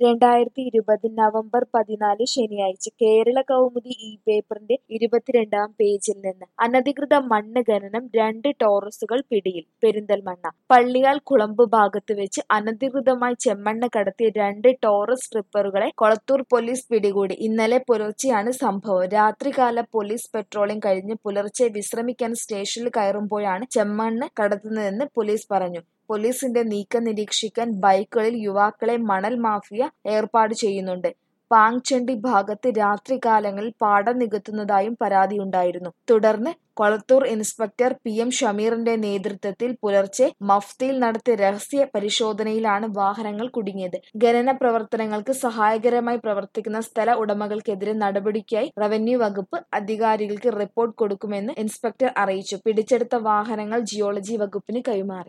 രണ്ടായിരത്തി ഇരുപത് നവംബർ പതിനാല് ശനിയാഴ്ച കേരള കൗമുദി ഈ പേപ്പറിന്റെ ഇരുപത്തിരണ്ടാം പേജിൽ നിന്ന് അനധികൃത മണ്ണ് ഖനനം രണ്ട് ടോറസുകൾ പിടിയിൽ പെരിന്തൽമണ്ണ പള്ളിയാൽ കുളമ്പ് ഭാഗത്ത് വെച്ച് അനധികൃതമായി ചെമ്മണ്ണ് കടത്തിയ രണ്ട് ടോറസ് ട്രിപ്പറുകളെ കൊളത്തൂർ പോലീസ് പിടികൂടി ഇന്നലെ പുലർച്ചെയാണ് സംഭവം രാത്രികാല പോലീസ് പെട്രോളിംഗ് കഴിഞ്ഞ് പുലർച്ചെ വിശ്രമിക്കാൻ സ്റ്റേഷനിൽ കയറുമ്പോഴാണ് ചെമ്മണ്ണ് കടത്തുന്നതെന്ന് പോലീസ് പറഞ്ഞു പോലീസിന്റെ നീക്കം നിരീക്ഷിക്കാൻ ബൈക്കുകളിൽ യുവാക്കളെ മണൽ മാഫിയ ഏർപ്പാട് ചെയ്യുന്നുണ്ട് പാങ്ചണ്ടി ഭാഗത്ത് രാത്രികാലങ്ങളിൽ പാടം നികത്തുന്നതായും പരാതിയുണ്ടായിരുന്നു തുടർന്ന് കൊളത്തൂർ ഇൻസ്പെക്ടർ പി എം ഷമീറിന്റെ നേതൃത്വത്തിൽ പുലർച്ചെ മഫ്തിയിൽ നടത്തിയ രഹസ്യ പരിശോധനയിലാണ് വാഹനങ്ങൾ കുടുങ്ങിയത് ഖനന പ്രവർത്തനങ്ങൾക്ക് സഹായകരമായി പ്രവർത്തിക്കുന്ന സ്ഥല ഉടമകൾക്കെതിരെ നടപടിക്കായി റവന്യൂ വകുപ്പ് അധികാരികൾക്ക് റിപ്പോർട്ട് കൊടുക്കുമെന്ന് ഇൻസ്പെക്ടർ അറിയിച്ചു പിടിച്ചെടുത്ത വാഹനങ്ങൾ ജിയോളജി വകുപ്പിന് കൈമാറി